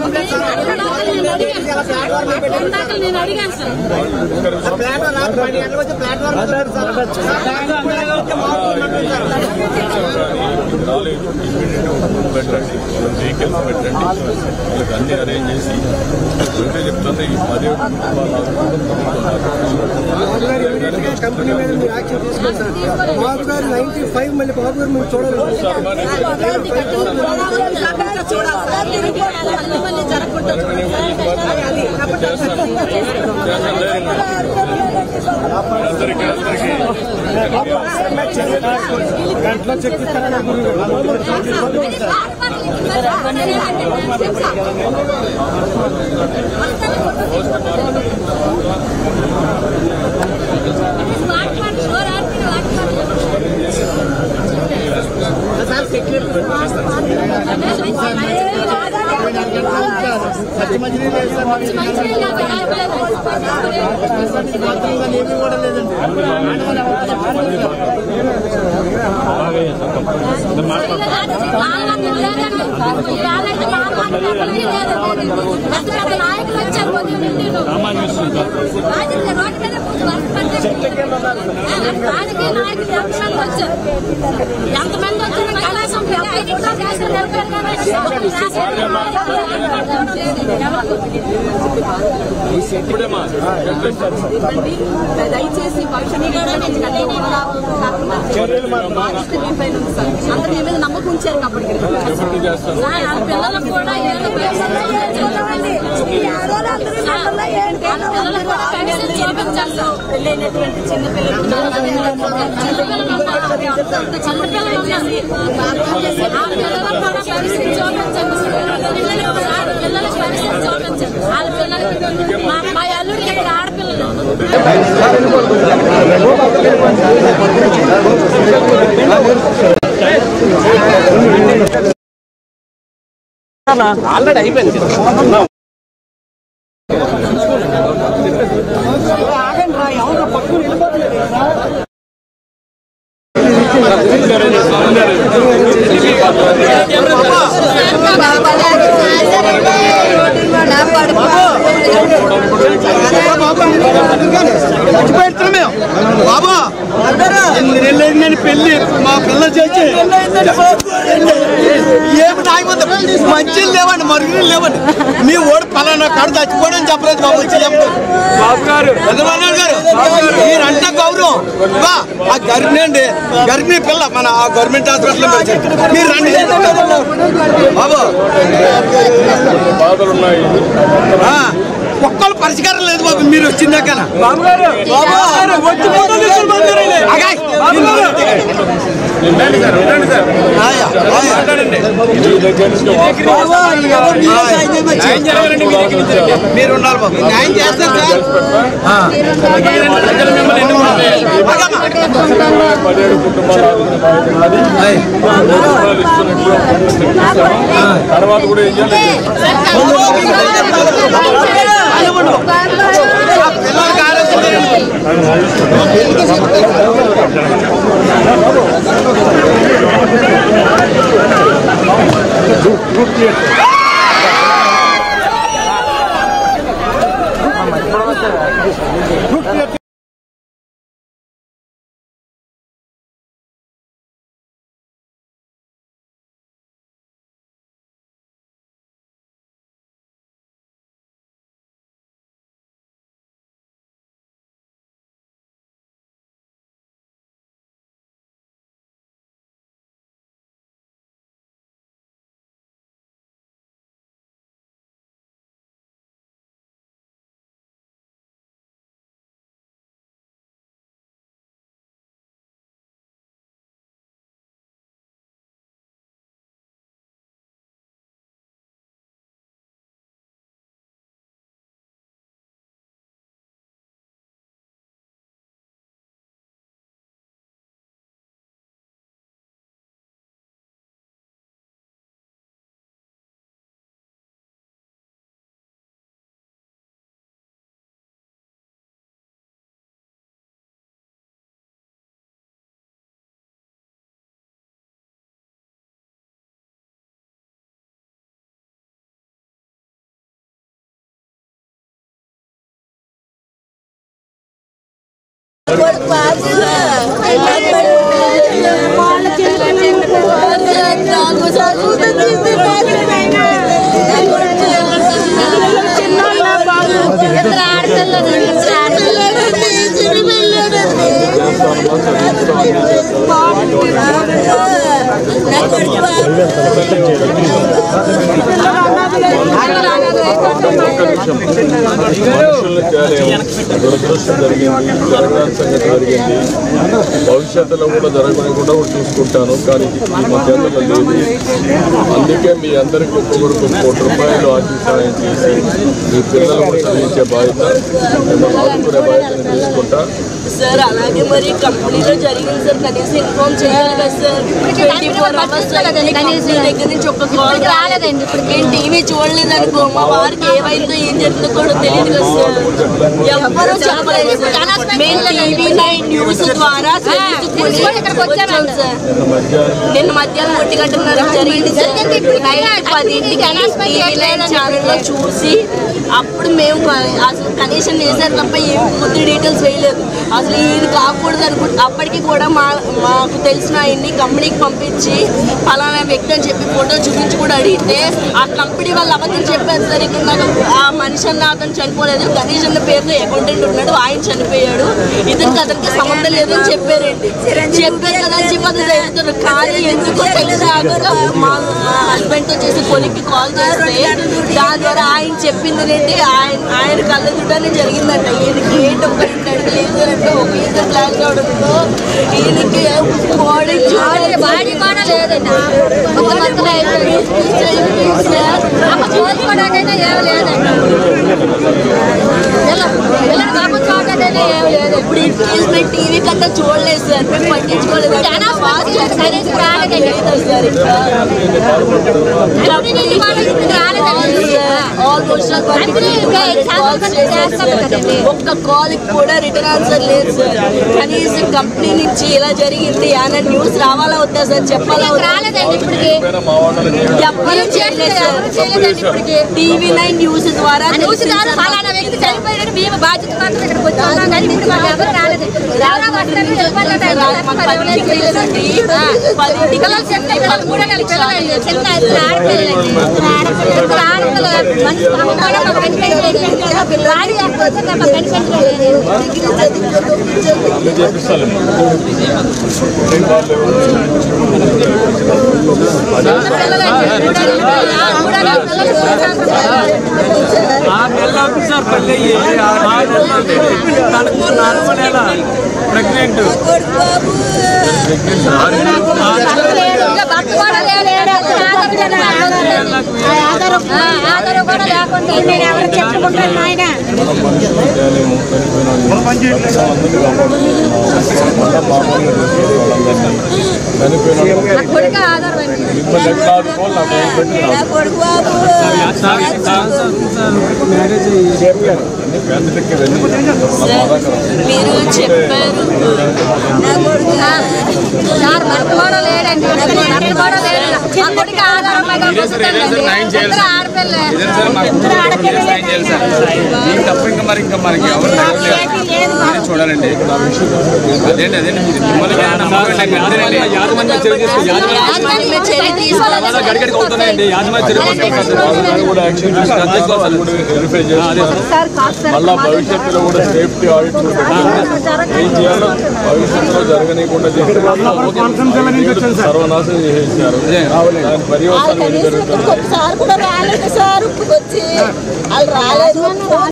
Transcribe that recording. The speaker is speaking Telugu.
ఇందాక నేను అడిగాను సార్ ప్లాట్ఫామ్ రాత్రి పది గంటలకు వచ్చి ప్లాట్ఫామ్ మీద ఉంటారు సార్. ప్లాట్ఫామ్ వచ్చి మామూలు ఉంటుంది సార్. నాలుగు ఇమీడియట్ పెట్టండి వెహికల్స్ పెట్టండి వాళ్ళకి అన్ని అరేంజ్ చేసి ఉంటే చెప్తుంది ఈ పది కంపెనీ మీద మీరు యాక్షన్ తీసుకోండి సార్ బాబు గారు నైన్టీ ఫైవ్ మళ్ళీ బాబు గారు మీరు చూడాలి గంటలో చెక్ సార్ సెక్యూరిటీ ఏమీ కూడా లేదండి నాయకులు వచ్చారు రాజకీయ నాయకులు ఎంతమంది వచ్చారు ఎంతమంది వచ్చారు కళాశం దయచేసి భవిష్యత్తు అందరూ మీ మీద నమ్మకం ఉంచారు కాబట్టి ఎప్పుడు చేస్తాను పిల్లలకు కూడా ఏదో పిల్లలకు కూడా పెన్షన్ చూపించాలి సార్. లేనటువంటి చిన్న పిల్లలు చిన్నపిల్లలు ఉన్నారు. చిన్నపిల్లలు ఉన్నారు. ఆ పిల్లలకు కూడా పెన్షన్ చూపించండి సార్. పిల్లలకు పెన్షన్ చూపించండి వాళ్ళ పిల్లలకి మా మా అల్లుడికి ఇక్కడ ఆడపిల్లలు బాబా ఎనిమిది నెలలు అయిందని పెళ్లి మా పిల్ల చేసి ఏమి నాయమంది మంచిలు లేవండి మరుగులు లేవండి మీ ఓడి పలానా కాడు చచ్చిపోవడం చెప్పలేదు బాబు వచ్చి చెప్తారు బాబు గారు గారు మీరంటే గౌరవం బా, ఆ గర్భిణి అండి గర్భిణీ పిల్ల మన ఆ గవర్నమెంట్ హాస్పిటల్ మీరు రండి బాబు బాధలు ఉన్నాయి ఆ, ఒక్కళ్ళు పరిష్కారం లేదు బాబు మీరు వచ్చిందాక బాబు వచ్చి ఫోటో తీసుకొని బయలుదేరండి. ఆగాయ్. ఆయా, ఆయా. మీరు ఉండాలి బాబు న్యాయం చేస్తారు సార్ పదిహేడు కుటుంబాలు తర్వాత కూడా ఏం చేయాలి పిల్లలకి ఆరోగ్యం లేదు. ఇద్దరు ఆడపిల్లలు ఇద్దరు ఆడపిల్లలు మనుషుల్ని తేలేము దురదృష్టం జరిగింది జరగడానికి సంగతి జరిగింది భవిష్యత్తులో కూడా జరగకుండా కూడా చూసుకుంటాను కానీ ఈ మధ్యలో లేదు అందుకే మీ అందరికి ఒక్కొక్కరికి ఒక కోటి రూపాయలు ఆర్థిక సహాయం చేసి మీ పిల్లలు కూడా చదివించే బాధ్యత మిమ్మల్ని ఆదుకునే బాధ్యతను తీసుకుంటా సార్ అలాగే మరి కంపెనీలో జరిగింది సార్ కనీసం ఇన్ఫార్మ్ చేయాలి కదా sir twenty four hours company దగ్గర నుంచి ఒక కాల్ రాలేదండి ఇప్పుడు మేము టీవీ చూడలేదు అనుకో మా వారికి ఏమైందో ఏం జరిగిందో కూడా తెలియదు కదా సార్ ఎవరు చెప్పలేదు సార్ మేము టీవీ నైన్ న్యూస్ ద్వారా తెలుసుకుని వచ్చాం సార్ నిన్న మధ్యాహ్నం నిన్న మధ్యాహ్నం ఒంటి గంటన్నర జరిగింది సార్ నైట్ పదింటికి టీవీ నైన్ ఛానల్లో చూసి అప్పుడు మేము అసలు కనీసం వేసారు తప్ప ఏం పూర్తి డీటెయిల్స్ వేయలేదు అసలు ఇది కాకూడదు అనుకుంటు అప్పటికి కూడా మా మాకు తెలిసిన ఆయన్ని కంపెనీకి పంపించి ఫలానా వ్యక్తి అని చెప్పి ఫోటో చూపించి కూడా అడిగితే ఆ కంపెనీ వాళ్ళు అబద్ధం చెప్పారు సార్ ఇక్కడ నాకు ఆ మనిషి అన్న అతను చనిపోలేదు గణేష్ అన్న పేరుతో అకౌంటెంట్ ఉన్నాడు ఆయన చనిపోయాడు ఇతనికి అతనికి సంబంధం లేదని చెప్పారండి చెప్పారు కదా అని చెప్పి అతను వెళ్తారు కానీ ఎందుకో తెలిసాక మా హస్బెండ్ తో చేసి కొలిక్కి కాల్ చేస్తే దాని ద్వారా ఆయన చెప్పింది ఏంటి ఆయన ఆయన కళ్ళ చుట్టానే జరిగిందంట ఈయనకి ఏంటి ఒక రెండు అడుగులు అంటే ఒక ఇద్దరు క్లాస్ అవడంతో ఈయనకి బాడీ ఆవిడ బాడీ కూడా లేదండి కొత్త కొత్తలో అయిపోయింది అమ్మ చూసుకోవడానికైనా ఏమి లేదండి పిల్ల- పిల్లలు పాపం చూడడానికైనా ఏమి లేదు ఇప్పుడు ఇంటికి మేము టీవీ కన్నా చూడలేదు సార్ మేము పట్టించుకోలేదు జనం ఫోన్ కనీసం రాలేదండి సార్ ఇంకా కంపెనీ వాళ్ళు ఇంటికి రాలేదండి ఆల్మోస్ట్ కంపెనీ ఇంకా ఎగ్జామ్ చేస్తాం కదండి ఒక్క కాల్ కూడా రిటర్న్ ఆన్సర్ లేదు సార్ కనీసం కంపెనీ నుంచి ఇలా జరిగింది అన్న న్యూస్ రావాలా వద్దా సార్ చెప్పాలా ఇంటికి రాలేదండి ఇప్పటికి పైన మా వాళ్ళని ఎవ్వరూ చేయలేదు సార్ ఎవరు చేయలేదండి ఇప్పటికి టీవీ నైన్ న్యూస్ ద్వారా ఆ న్యూస్ ద్వారా ఫలానా వ్యక్తి చనిపోయాడని మేము బాధ్యత మాత్రం ఇక్కడికి వచ్చి ఉన్నాం కానీ ఇప్పుడు మాకు ఎవరు రాలేదు ఎవరో వస్తారు వెళ్ళిపోతారు పిల్లలు చిన్న పిల్లలు మూడో నెలల పిల్లలండి చిన్న ఇద్దరు ఆడపిల్లలండి ఇద్దరు ఆడపిల్లలు మనిషి పాపం కూడా మాకు కనిపించలేదు రాడి లేకపోతే మాకు కనిపించలేదు అన్ని చేపిస్తాను పిల్లలండి మూడో నెలల పిల్లలు మూడో నెలల పిల్లలు ఆ నెల సార్ పల్లె ఆ నెల తనకు నాలుగు నెల ప్రెగ్నెంట్ భర్త కూడా లేడు ఆధారం ఆధారం కూడా లేకుండా నేను ఎవరు చెప్పుకుంటాను నాయన తేలేము చనిపోయిన నా కొడుకు ఆధారం అండి మిమ్మల్ని ఎట్లా ఆదుకోవాలి నాకు మ్యారేజ్ అన్ని ఫ్యామిలీకి వెళ్ళి బాధాకరం మీరు చెప్పారు సార్ భర్త కూడా లేడండి భర్త కూడా లేడు నా కొడుకు ఆధారం ఇద్దరు ఆడపిల్ల ఇద్దరు ఆడపిల్లలే మీకు తప్ప ఇంకా మరి ఇంకా మనకి ఎవరు మీరే చూడాలండి అదేంటి అదేంటి మీరు మిమ్మల్ని అంతేనండి యాజమాన్యం చర్య తీసుకుని యాజమాన్యమే చర్య తీసుకోవాలి గడిగడికి అవుతున్నాయండి యాజమాన్యం చర్య వాళ్ళు కూడా యాక్షన్ తీసుకుని వాళ్ళు కూడా వెరిఫై చేస్తున్నారు మళ్ళా భవిష్యత్తులో కూడా సేఫ్టీ ఆడిట్ ఏం చేయాలో భవిష్యత్తులో జరగనీయకుండా చేస్తే సర్వనాశనం చేసేసారు దాని పర్యవసానం ఏం జరుగుతుంది ఒకసారి కూడా రాలేదు సార్ ఇప్పుడు వచ్చి వాళ్ళు రాలేదు